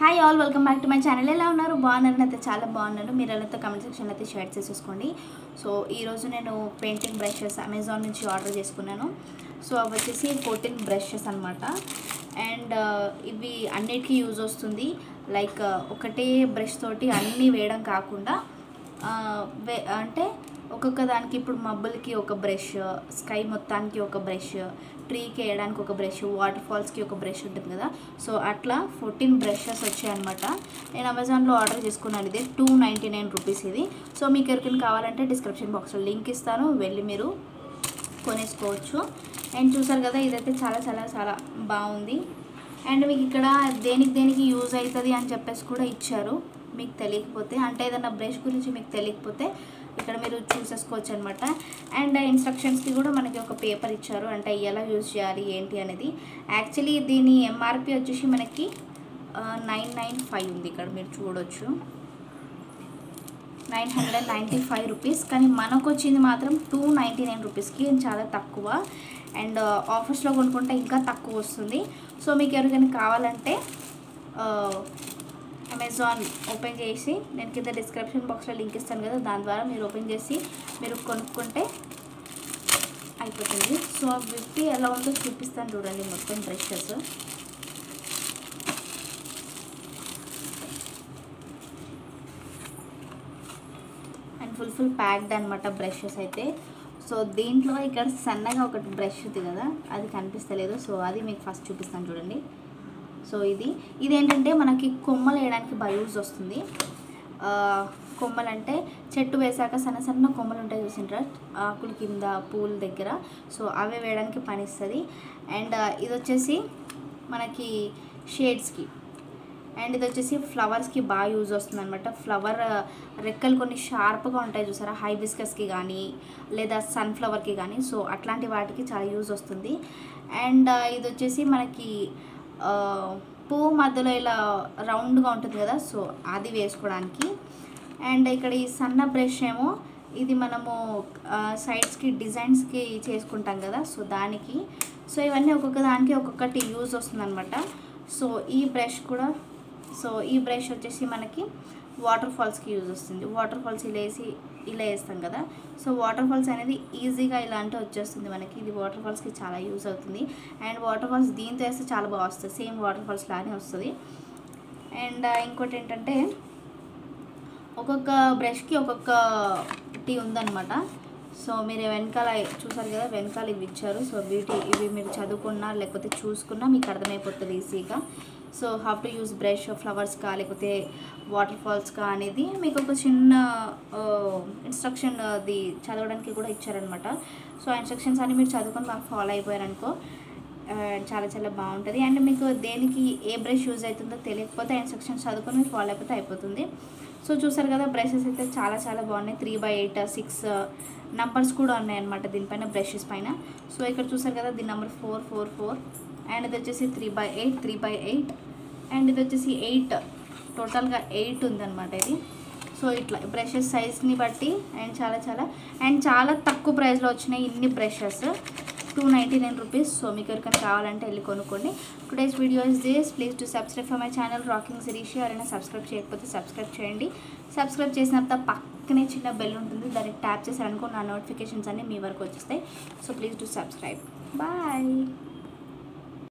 hi all welcome back to my channel ఎలా ఉన్నారు బాగున్నారు అయితే చాలా బాగున్నారు మీరు ఎలా కమెంట్ సెక్షన్లో అయితే షేర్ చేసేసుకోండి సో ఈరోజు నేను పెయింటింగ్ బ్రషెస్ అమెజాన్ నుంచి ఆర్డర్ చేసుకున్నాను సో అవి వచ్చేసి ఫోర్టీన్ బ్రషెస్ అనమాట అండ్ ఇవి అన్నిటికీ యూజ్ వస్తుంది లైక్ ఒకటే బ్రష్ తోటి అన్నీ వేయడం కాకుండా ఆ, వే- అంటే ఒక్కొక్క దానికి ఇప్పుడు మబ్బులకి ఒక బ్రష్ స్కై మొత్తానికి ఒక బ్రష్ ట్రీకి వేయడానికి ఒక బ్రష్ వాటర్ ఫాల్స్కి ఒక బ్రష్ ఉంటుంది కదా సో అట్లా ఫోర్టీన్ బ్రషెస్ వచ్చాయన్నమాట నేను అమెజాన్లో ఆర్డర్ చేసుకున్నాను ఇది టూ నైంటీ నైన్ రూపీస్ ఇది సో మీకు ఎవరికైనా కావాలంటే డిస్క్రిప్షన్ బాక్స్లో లింక్ ఇస్తాను వెళ్ళి మీరు కొనేసుకోవచ్చు అండ్ చూసారు కదా ఇదైతే చాలా చాలా చాలా బాగుంది అండ్ మీకు ఇక్కడ దేనికి దేనికి యూజ్ అవుతుంది అని చెప్పేసి కూడా ఇచ్చారు మీకు తెలియకపోతే అంటే ఏదైనా బ్రష్ గురించి మీకు తెలియకపోతే ఇక్కడ మీరు చూసేసుకోవచ్చు అనమాట అండ్ ఇన్స్ట్రక్షన్స్కి కూడా మనకి ఒక పేపర్ ఇచ్చారు అంటే ఎలా యూజ్ చేయాలి ఏంటి అనేది యాక్చువల్లీ దీని ఎంఆర్పి వచ్చేసి మనకి నైన్ నైన్ ఫైవ్ ఉంది ఇక్కడ మీరు చూడొచ్చు nine hundred ninety five rupees కానీ మనకు వచ్చింది మాత్రం టూ నైంటీ నైన్ రూపీస్కి చాలా తక్కువ అండ్ ఆఫర్స్లో కొనుక్కుంటే ఇంకా తక్కువ వస్తుంది సో మీకు ఎవరికైనా కావాలంటే అమెజాన్ ఓపెన్ చేసి నేను కింద డిస్క్రిప్షన్ బాక్స్లో లింక్ ఇస్తాను కదా దాని ద్వారా మీరు ఓపెన్ చేసి మీరు కొనుక్కుంటే అయిపోతుంది సో ఆ విప్పి ఎలా ఉందో చూపిస్తాను చూడండి మొత్తం brushes and full full packed అనమాట బ్రషెస్ అయితే సో దీంట్లో ఇక్కడ సన్నగా ఒకటి బ్రష్ ఉంది కదా అది కనిపిస్తలేదు సో అది మీకు ఫస్ట్ చూపిస్తాను చూడండి సో ఇది ఇదేంటంటే మనకి కొమ్మలు వేయడానికి బాగా యూజ్ వస్తుంది ఆ, కొమ్మలు అంటే చెట్టు వేసాక సన్న సన్న కొమ్మలు ఉంటాయి చూసింటారా ఆకుల కింద పూల దగ్గర సో అవే వేయడానికి పనిస్తుంది అండ్ ఇది వచ్చేసి మనకి షేడ్స్కి అండ్ ఇది వచ్చేసి ఫ్లవర్స్కి బాగా యూజ్ వస్తుంది అనమాట ఫ్లవర్ రెక్కలు కొన్ని షార్ప్గా ఉంటాయి చూసారా హైబిస్కస్కి కానీ లేదా సన్ఫ్లవర్కి కానీ సో అట్లాంటి వాటికి చాలా యూజ్ వస్తుంది అండ్ ఇది వచ్చేసి మనకి ఆ, పువ్వు మధ్యలో ఇలా రౌండ్గా ఉంటుంది కదా సో అది వేసుకోవడానికి అండ్ ఇక్కడ ఈ సన్న బ్రష్ ఏమో ఇది మనము సైడ్స్కి డిజైన్స్కి చేసుకుంటాం కదా సో దానికి సో ఇవన్నీ ఒక్కొక్క దానికి ఒక్కొక్కటి యూజ్ వస్తుంది అనమాట సో ఈ బ్రష్ కూడా సో ఈ బ్రష్ వచ్చేసి మనకి వాటర్ ఫాల్స్కి యూజ్ వస్తుంది వాటర్ ఫాల్స్ ఇలా వేసి ఇలా వేస్తాం కదా సో వాటర్ ఫాల్స్ అనేది ఈజీగా ఇలా అంటే వచ్చేస్తుంది మనకి ఇది వాటర్ ఫాల్స్కి చాలా యూజ్ అవుతుంది అండ్ వాటర్ ఫాల్స్ దీంతో వేస్తే చాలా బాగా వస్తుంది సేమ్ వాటర్ ఫాల్స్ లానే వస్తుంది అండ్ ఇంకోటి ఏంటంటే ఒక్కొక్క బ్రష్కి ఒక్కొక్క టీ ఉందన్నమాట సో మీరు వెనకాల చూసారు కదా వెనకాల ఇవి ఇచ్చారు సో వీటి ఇవి మీరు చదువుకున్నా లేకపోతే చూసుకున్నా మీకు అర్థమైపోతుంది ఈజీగా so how to use brush ఫ్లవర్స్కా లేకపోతే వాటర్ ఫాల్స్కా అనేది మీకు ఒక చిన్న ఇన్స్ట్రక్షన్ అది చదవడానికి కూడా ఇచ్చారనమాట సో ఆ ఇన్స్ట్రక్షన్స్ అన్ని మీరు చదువుకొని బాగా ఫాలో అయిపోయారనుకో ఆ, చాలా చాలా బాగుంటుంది అండ్ మీకు దేనికి ఏ బ్రష్ యూజ్ అవుతుందో తెలియకపోతే ఆ ఇన్స్ట్రక్షన్స్ చదువుకొని మీరు ఫాలో అయిపోతే అయిపోతుంది సో చూసారు కదా బ్రషెస్ అయితే చాలా చాలా బాగున్నాయి three by eight six numbers కూడా ఉన్నాయి అనమాట దీనిపైన బ్రషెస్ పైన సో ఇక్కడ చూసారు కదా దీని number four four four and ఇది వచ్చేసి three by eight three by eight and ఇది వచ్చేసి ఎయిట్ టోటల్గా ఎయిట్ ఉందన్నమాట ఇది సో ఇట్లా బ్రషెస్ సైజ్ని బట్టి అండ్ చాలా చాలా అండ్ చాలా తక్కువ ప్రైస్లో వచ్చినాయి ఇన్ని brushes two ninety nine rupees so మీకు ఎవరికైనా కావాలంటే వెళ్ళి కొనుక్కోండి today's video is this please to subscribe for my channel rocking Sirish ఎవరైనా సబ్స్క్రైబ్ చేయకపోతే సబ్స్క్రైబ్ చేయండి సబ్స్క్రైబ్ చేసిన తర్వాత పక్కనే చిన్న బెల్ ఉంటుంది దానికి ట్యాప్ చేశారనుకో నా నోటిఫికేషన్స్ అన్నీ మీ వరకు వచ్చేస్తాయి so please to subscribe bye